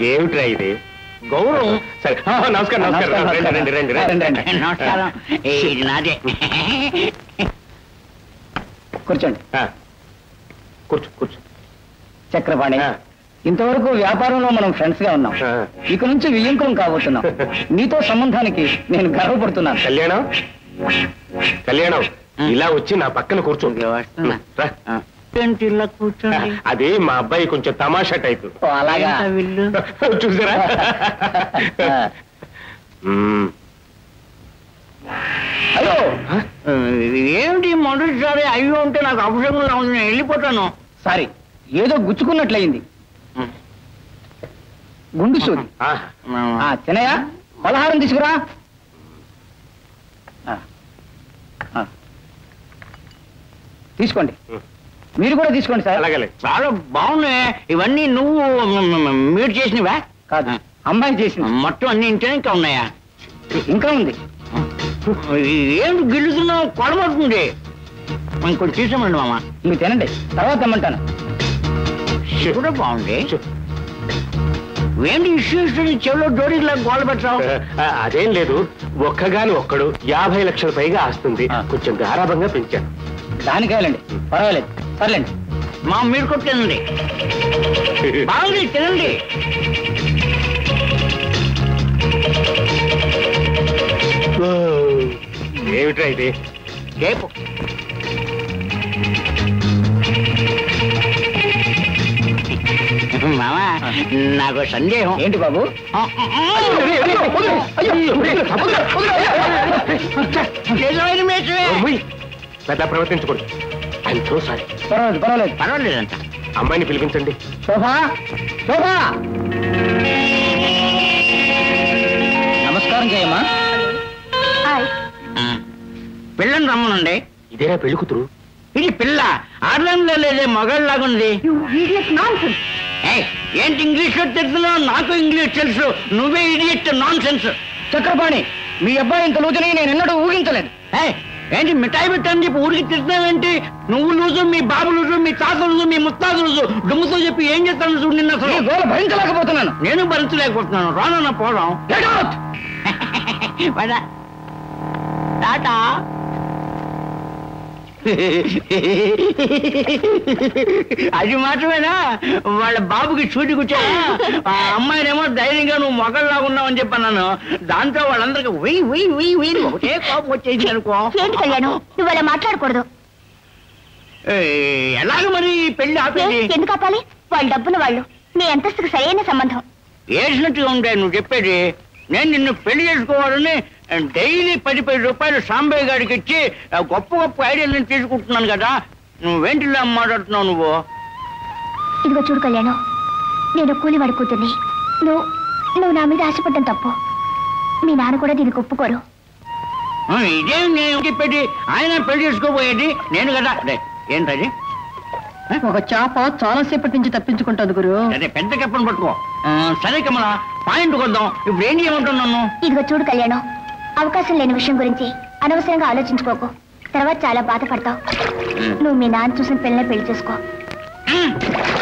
ఏమిట్రా ఇది గౌరవం సరే ఆ, నమస్కారం నమస్కారం రండి రండి రండి రండి, రండి రండి. నమస్కారం ఇది నాదే కూర్చోండి ఆ, కూర్చో కూర్చో చక్రపాణి ఆ. ఇంతవరకు వ్యాపారంలో మనం ఫ్రెండ్స్ గా ఉన్నాం ఆ. ఇక నుంచి వియ్యంకులం కాబోతున్నాం నీతో సంబంధానికి నేను గర్వపడుతున్నాను కళ్యాణం కళ్యాణం ఇలా వచ్చి నా పక్కన కూర్చో ఇదిగో వస్తున్నా. రా. ఆ. ఏంటి ఇలా కూర్చోండి అది మా అబ్బాయి కొంచెం తమాషా టైప్ ఓ, అలాగా ఏంటా వీళ్ళు చూసారా మ్మ్. అయ్యో ఆ, ఏమిటి మొదటిసారి అయ్యో అంటే నాకు అపశకంగా ఉంది నేను వెళ్ళిపోతాను సారీ ఏదో గుచ్చుకున్నట్లయింది గుండు సూది ఆ, ఆ, చిన్నయ్య పలహారం తీసుకురా ఆ. ఆ. తీసుకోండి మీరు కూడా తీసుకోండి సార్ అలాగే చాలా బాగున్నాయి ఇవన్నీ నువ్వు మ- మ- మ- మీరు చేసినవా కాదు అమ్మాయి చేసింది మొత్తం అన్ని ఇంట్లో ఇంకా ఉన్నాయా ఇంకా ఉంది ఏమిటి గిల్లుతున్నావు కొడమవుతుంది ఇంకొంచెం తీసామండి మామ ఇవి తినండి తర్వాత తెమ్మంటాను ఇది కూడా బాగుంది ఏంటి ఇష్యూ ఇష్యూ చెవిలో జోడీలా గోడ పెట్టావు ఆ, అదేం లేదు ఒక్కగాని ఒక్కడు యాభై లక్షల పైగా ఆస్తుంది ఆ. కొంచెం గారాభంగా పెంచాను దానికాయలండి పర్వాలేదు సర్లేండి మా మీరు కూడా తినండి బాగుంది తినండి ఏమిట్రా ఇది రేపు మామా నాకు సందేహం ఏంటి బాబు నిజమైన మేషమే ఉయ్, పెద్ద ప్రవర్తించకూడదు ఐఎమ్ సో సారీ పర్వాలేదు పర్వాలేదు పర్వాలేదంట అమ్మాయిని పిలిపించండి శోభా శోభా నమస్కారం జయమ్మా ఆ, పిల్లని రమ్మనండి ఇదేనా పెళ్లి కూతురు ఇది పిల్ల ఆర్లంలో లేదే మగాళ్ళలాగుంది ఏయ్, ఏంటి ఇంగ్లీష్ లో తెలుస్తున్నావు నాకు ఇంగ్లీష్ తెలుసు నువ్వే ఇడియట్ నాన్ సెన్స్ చక్రపాణి మీ అబ్బాయి ఇంత లూజుని నేను ఎన్నడూ ఊహించలేదు ఏంటి మిఠాయి పెట్టని చెప్పి ఊరికి తిరుగుతున్నావేంటి నువ్వు లూజు మీ బాబు లూజు మీ తాత లూజు మీ ముత్తాత లూజు డుమ్ముతో చెప్పి ఏం చేస్తాను చూడు నిన్న ఈ అసలు గోల భరించలేకపోతున్నాను నేను భరించలేకపోతున్నాను రానన్న పోవడం Get out! పద. టాటా అది మాత్రమేనా వాళ్ళ బాబుకి చూటి కూర్చో ఆ అమ్మాయినేమో ధైర్యంగా నువ్వు మొగల్లాగా ఉన్నావు అని చెప్పన్నాను దాంతో వాళ్ళందరికీ వెయ్యి వెయ్యి వెయ్యి వెయ్యి ఒకటే కోపం వచ్చేసింది అనుకో ఏంటి కళ్యాణం నువ్వు అలా మాట్లాడకూడదు ఏ, ఎలాగ మరి ఈ పెళ్లి ఏ, ఆపేది ఎందుకు ఆపాలి వాళ్ళ డబ్బులు వాళ్ళు నీ అంతస్తుకు సరైన సంబంధం ఏసినట్టుగా ఉండే నువ్వు చెప్పేది నేను నిన్ను పెళ్లి చేసుకోవాలని డైలీ పది పది రూపాయలు సాంబయ్య గారికి ఇచ్చి ఆ గొప్ప గొప్ప ఐడియాలు నేను తీసుకుంటున్నాను కదా నువ్వేంటిలా మాట్లాడుతున్నావు నువ్వు ఇదిగో చూడు కళ్యాణం నేను కూలివాడి కూతుర్ని నువ్వు నువ్వు నా మీద ఆశపడ్డం తప్పు మీ నాన్న కూడా దీనికి ఒప్పుకోరు ఆ, ఇదేం నేను చెప్పేది ఆయన పెళ్లి చేసుకోబోయేది నేను కదా అదే, ఏంటది ఒక చేప చాలా సేపటి నుంచి తప్పించుకుంటుంది గురు అదే పెద్ద కప్పని పట్టుకో ఆ, సరే కమల పాయింట్ కొద్దాం ఇప్పుడు ఏం చేయమంటావు నన్ను ఇదిగో చూడు కళ్యాణం అవకాశం లేని విషయం గురించి అనవసరంగా ఆలోచించుకోకు తర్వాత చాలా బాధపడతావు నువ్వు మీ నాన్న చూసిన పిల్లనే పెళ్లి చేసుకో ఆ,